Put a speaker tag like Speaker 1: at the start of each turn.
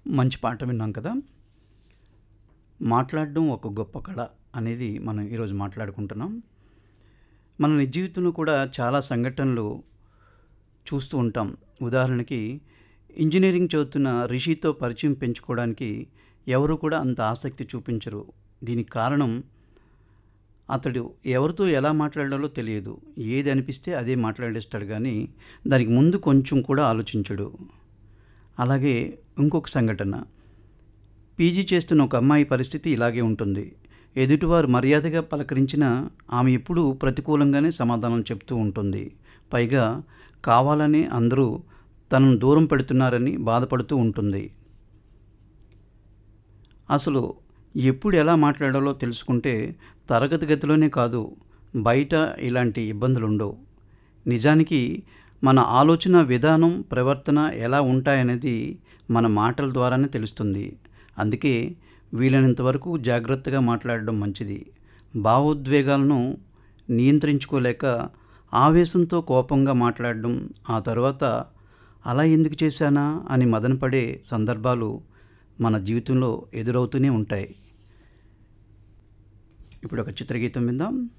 Speaker 1: మంచి పాట విన్నాం కదా మాట్లాడడం ఒక గొప్ప కళ అనేది మనం ఈరోజు మాట్లాడుకుంటున్నాం మన నిజ జీవితంలో కూడా చాలా సంఘటనలు చూస్తూ ఉంటాం ఉదాహరణకి ఇంజనీరింగ్ చదువుతున్న రిషితో పరిచయం పెంచుకోవడానికి ఎవరు కూడా అంత ఆసక్తి చూపించరు దీనికి కారణం అతడు ఎవరితో ఎలా మాట్లాడాలో తెలియదు ఏది అనిపిస్తే అదే మాట్లాడేస్తాడు కానీ దానికి ముందు కొంచెం కూడా ఆలోచించడు అలాగే ఇంకొక సంఘటన పీజీ చేస్తున్న ఒక అమ్మాయి పరిస్థితి ఇలాగే ఉంటుంది ఎదుటివారు మర్యాదగా పలకరించినా ఆమె ఎప్పుడూ ప్రతికూలంగానే సమాధానం చెప్తూ ఉంటుంది పైగా కావాలని అందరూ తనను దూరం పెడుతున్నారని బాధపడుతూ ఉంటుంది అసలు ఎప్పుడు ఎలా మాట్లాడాలో తెలుసుకుంటే తరగతి గదిలోనే కాదు బయట ఇలాంటి ఇబ్బందులు ఉండవు నిజానికి మన ఆలోచన విధానం ప్రవర్తన ఎలా ఉంటాయనేది మన మాటల ద్వారానే తెలుస్తుంది అందుకే వీలైనంత వరకు జాగ్రత్తగా మాట్లాడడం మంచిది భావోద్వేగాలను నియంత్రించుకోలేక ఆవేశంతో కోపంగా మాట్లాడడం ఆ తర్వాత అలా ఎందుకు చేశానా అని మదనపడే సందర్భాలు మన జీవితంలో ఎదురవుతూనే ఉంటాయి ఇప్పుడు ఒక చిత్రగీతం విందాం